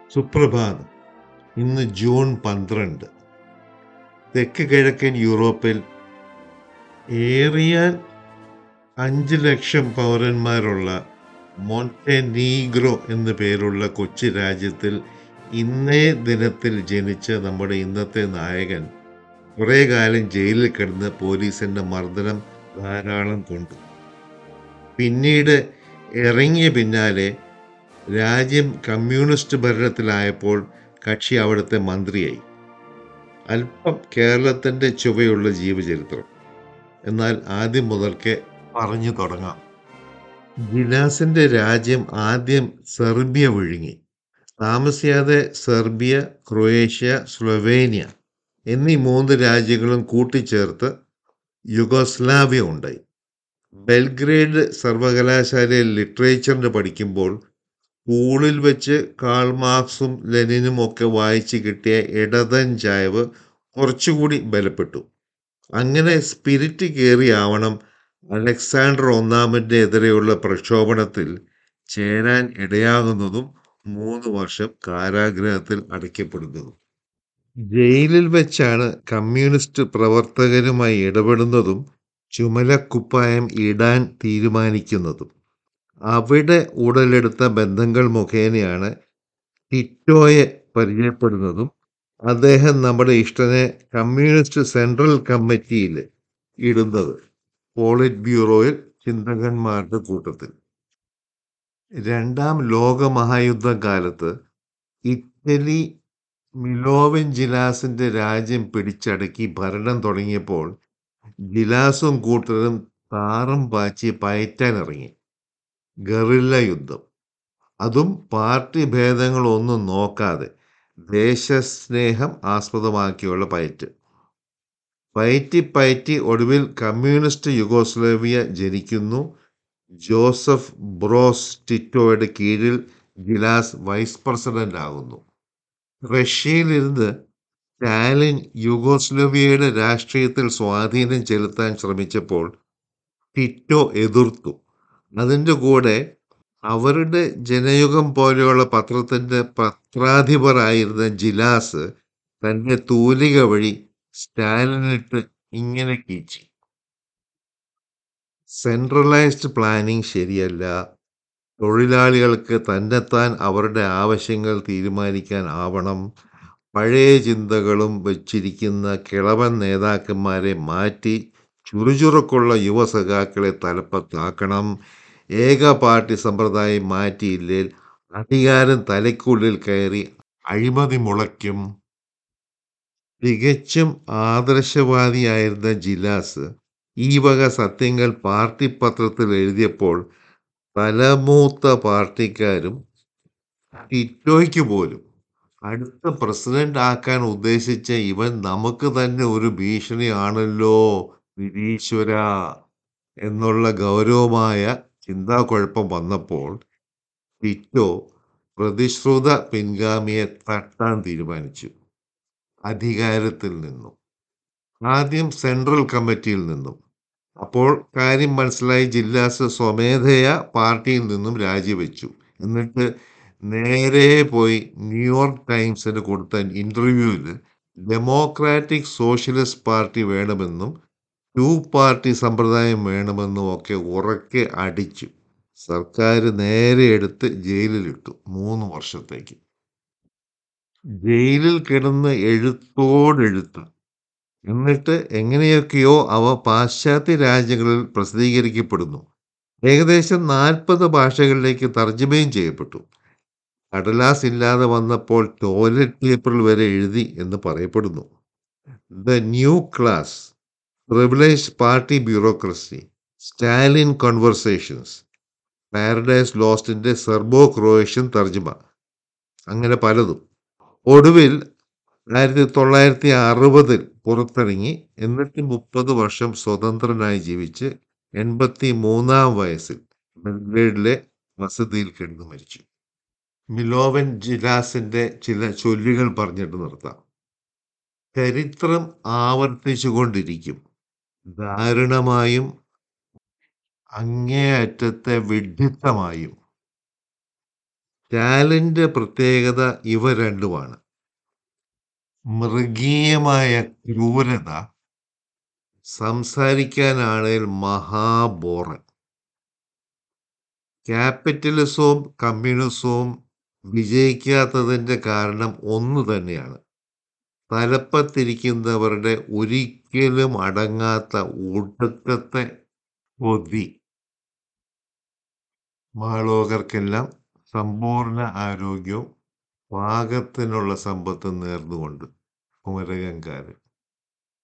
സുപ്രഭാതം ഇന്ന് ജൂൺ പന്ത്രണ്ട് തെക്ക് കിഴക്കൻ യൂറോപ്പിൽ ഏറിയാൽ അഞ്ച് ലക്ഷം പൗരന്മാരുള്ള മോണ്ടെനീഗ്രോ എന്നു പേരുള്ള കൊച്ചു രാജ്യത്തിൽ ഇന്നേ ദിനത്തിൽ ജനിച്ച നമ്മുടെ ഇന്നത്തെ നായകൻ കുറേ കാലം ജയിലിൽ കിടന്ന് പോലീസിൻ്റെ മർദ്ദനം ധാരാളം കൊണ്ടു പിന്നീട് ഇറങ്ങിയ പിന്നാലെ രാജ്യം കമ്മ്യൂണിസ്റ്റ് ഭരണത്തിലായപ്പോൾ കക്ഷി അവിടുത്തെ മന്ത്രിയായി അല്പം കേരളത്തിൻ്റെ ചുവയുള്ള ജീവചരിത്രം എന്നാൽ ആദ്യം മുതൽക്കേ പറഞ്ഞു തുടങ്ങാം ജിലാസിൻ്റെ രാജ്യം ആദ്യം സെർബിയ വിഴുങ്ങി താമസിയാതെ സെർബിയ ക്രൊയേഷ്യ സ്ലൊവേനിയ എന്നീ മൂന്ന് രാജ്യങ്ങളും കൂട്ടിച്ചേർത്ത് യുഗോസ്ലാവിയ ഉണ്ടായി ബെൽഗ്രേഡ് സർവകലാശാലയിൽ ലിറ്ററേച്ചറിന് പഠിക്കുമ്പോൾ സ്കൂളിൽ വെച്ച് കാൾ മാർക്സും ലെനിനും ഒക്കെ വായിച്ച് കിട്ടിയ ഇടതൻ ചായവ് കുറച്ചുകൂടി ബലപ്പെട്ടു അങ്ങനെ സ്പിരിറ്റ് കയറിയാവണം അലക്സാണ്ടർ ഒന്നാമൻ്റെ എതിരെയുള്ള പ്രക്ഷോഭണത്തിൽ ചേരാൻ ഇടയാകുന്നതും മൂന്ന് വർഷം കാരാഗ്രഹത്തിൽ അടയ്ക്കപ്പെടുന്നതും ജയിലിൽ വെച്ചാണ് കമ്മ്യൂണിസ്റ്റ് പ്രവർത്തകരുമായി ഇടപെടുന്നതും ചുമലക്കുപ്പായം ഇടാൻ തീരുമാനിക്കുന്നതും അവിടെ ഉടലെടുത്ത ബന്ധങ്ങൾ മുഖേനയാണ് ടിറ്റോയെ പരിചയപ്പെടുന്നതും അദ്ദേഹം നമ്മുടെ ഇഷ്ടനെ കമ്മ്യൂണിസ്റ്റ് സെൻട്രൽ കമ്മിറ്റിയിൽ ഇടുന്നത് പോളിറ്റ് ബ്യൂറോയിൽ ചിന്തകന്മാരുടെ കൂട്ടത്തിൽ രണ്ടാം ലോക മഹായുദ്ധ കാലത്ത് ഇറ്റലി മിലോവൻ ജിലാസിന്റെ രാജ്യം പിടിച്ചടക്കി ഭരണം തുടങ്ങിയപ്പോൾ ജിലാസും കൂട്ടരും താറും പാച്ചി പയറ്റാനിറങ്ങി ഗറില്ല യുദ്ധം അതും പാർട്ടി ഭേദങ്ങളൊന്നും നോക്കാതെ ദേശസ്നേഹം ആസ്പദമാക്കിയുള്ള പയറ്റ് പയറ്റി പയറ്റി ഒടുവിൽ കമ്മ്യൂണിസ്റ്റ് യുഗോസ്ലേവിയ ജനിക്കുന്നു ജോസഫ് ബ്രോസ് ടിറ്റോയുടെ കീഴിൽ ജിലാസ് വൈസ് പ്രസിഡന്റ് ആകുന്നു റഷ്യയിലിരുന്ന് സ്റ്റാലിൻ യുഗോസ്ലോവിയയുടെ രാഷ്ട്രീയത്തിൽ സ്വാധീനം ചെലുത്താൻ ശ്രമിച്ചപ്പോൾ ടിറ്റോ എതിർത്തു അതിൻ്റെ കൂടെ അവരുടെ ജനയുഗം പോലെയുള്ള പത്രത്തിൻ്റെ പത്രാധിപരായിരുന്ന ജിലാസ് തൻ്റെ തൂലിക വഴി സ്റ്റാലിനിട്ട് ഇങ്ങനെ കീച്ചി സെൻട്രലൈസ്ഡ് പ്ലാനിംഗ് ശരിയല്ല തൊഴിലാളികൾക്ക് തന്നെത്താൻ അവരുടെ ആവശ്യങ്ങൾ തീരുമാനിക്കാൻ ആവണം പഴയ ചിന്തകളും വച്ചിരിക്കുന്ന കിളവൻ നേതാക്കന്മാരെ മാറ്റി ചുറുചുറുക്കുള്ള യുവസഖാക്കളെ തലപ്പത്താക്കണം ഏക പാർട്ടി സമ്പ്രദായം മാറ്റിയില്ലേൽ അധികാരം തലയ്ക്കുള്ളിൽ കയറി അഴിമതി മുളയ്ക്കും തികച്ചും ആദർശവാദിയായിരുന്ന ജിലാസ് ഈ വക സത്യങ്ങൾ പാർട്ടി പത്രത്തിൽ എഴുതിയപ്പോൾ തലമൂത്ത പാർട്ടിക്കാരും ടിറ്റോയ്ക്ക് പോലും അടുത്ത പ്രസിഡന്റ് ആക്കാൻ ഉദ്ദേശിച്ച ഇവൻ നമുക്ക് തന്നെ ഒരു ഭീഷണിയാണല്ലോ നിരീശ്വര എന്നുള്ള ഗൗരവമായ ചിന്താക്കുഴപ്പം വന്നപ്പോൾ ടിറ്റോ പ്രതിശ്രുത പിൻഗാമിയെ തട്ടാൻ തീരുമാനിച്ചു അധികാരത്തിൽ നിന്നും ആദ്യം സെൻട്രൽ കമ്മിറ്റിയിൽ നിന്നും അപ്പോൾ കാര്യം മനസ്സിലായി ജില്ലാസ് സ്വമേധയാ പാർട്ടിയിൽ നിന്നും രാജിവെച്ചു എന്നിട്ട് നേരെ പോയി ന്യൂയോർക്ക് ടൈംസിന് കൊടുത്ത ഇന്റർവ്യൂവിൽ ഡെമോക്രാറ്റിക് സോഷ്യലിസ്റ്റ് പാർട്ടി വേണമെന്നും ടു പാർട്ടി സമ്പ്രദായം വേണമെന്നും ഒക്കെ ഉറക്കെ അടിച്ചു സർക്കാർ നേരെ എടുത്ത് ജയിലിലിട്ടു മൂന്ന് വർഷത്തേക്ക് ജയിലിൽ കിടന്ന് എഴുത്തോടെഴുത്ത് എന്നിട്ട് എങ്ങനെയൊക്കെയോ അവ പാശ്ചാത്യ രാജ്യങ്ങളിൽ പ്രസിദ്ധീകരിക്കപ്പെടുന്നു ഏകദേശം നാൽപ്പത് ഭാഷകളിലേക്ക് തർജ്ജമയും ചെയ്യപ്പെട്ടു കടലാസ് ഇല്ലാതെ വന്നപ്പോൾ ടോയ്ലറ്റ് പേപ്പറിൽ വരെ എഴുതി എന്ന് പറയപ്പെടുന്നു the new class privilege party bureaucracy Stalin conversations paradise ലോസ്റ്റിന്റെ സെർബോ ക്രൊയേഷ്യൻ തർജ്ജമ അങ്ങനെ പലതും ഒടുവിൽ ആയിരത്തി തൊള്ളായിരത്തി അറുപതിൽ പുറത്തിറങ്ങി എന്നിട്ട് മുപ്പത് വർഷം സ്വതന്ത്രനായി ജീവിച്ച് എൺപത്തി മൂന്നാം വയസ്സിൽ ബെൽഗ്രേഡിലെ വസതിയിൽ കിടന്നു മരിച്ചു മിലോവൻ ജിലാസിന്റെ ചില ചൊല്ലുകൾ പറഞ്ഞിട്ട് നിർത്താം ചരിത്രം ആവർത്തിച്ചുകൊണ്ടിരിക്കും ദാരുണമായും അങ്ങേയറ്റത്തെ വിഡ്ഢിത്തമായും സ്റ്റാലിൻ്റെ പ്രത്യേകത ഇവ രണ്ടുമാണ് മൃഗീയമായ ക്രൂരത സംസാരിക്കാനാണേൽ മഹാബോറൻ ക്യാപിറ്റലിസവും കമ്മ്യൂണിസവും വിജയിക്കാത്തതിൻ്റെ കാരണം ഒന്നു തന്നെയാണ് തലപ്പത്തിരിക്കുന്നവരുടെ ഒരിക്കലും അടങ്ങാത്ത ഒടുക്കത്തെ കൊതി മാളോകർക്കെല്ലാം സമ്പൂർണ്ണ ആരോഗ്യവും പാകത്തിനുള്ള സമ്പത്തും നേർന്നുകൊണ്ട് കുമരകംകാരൻ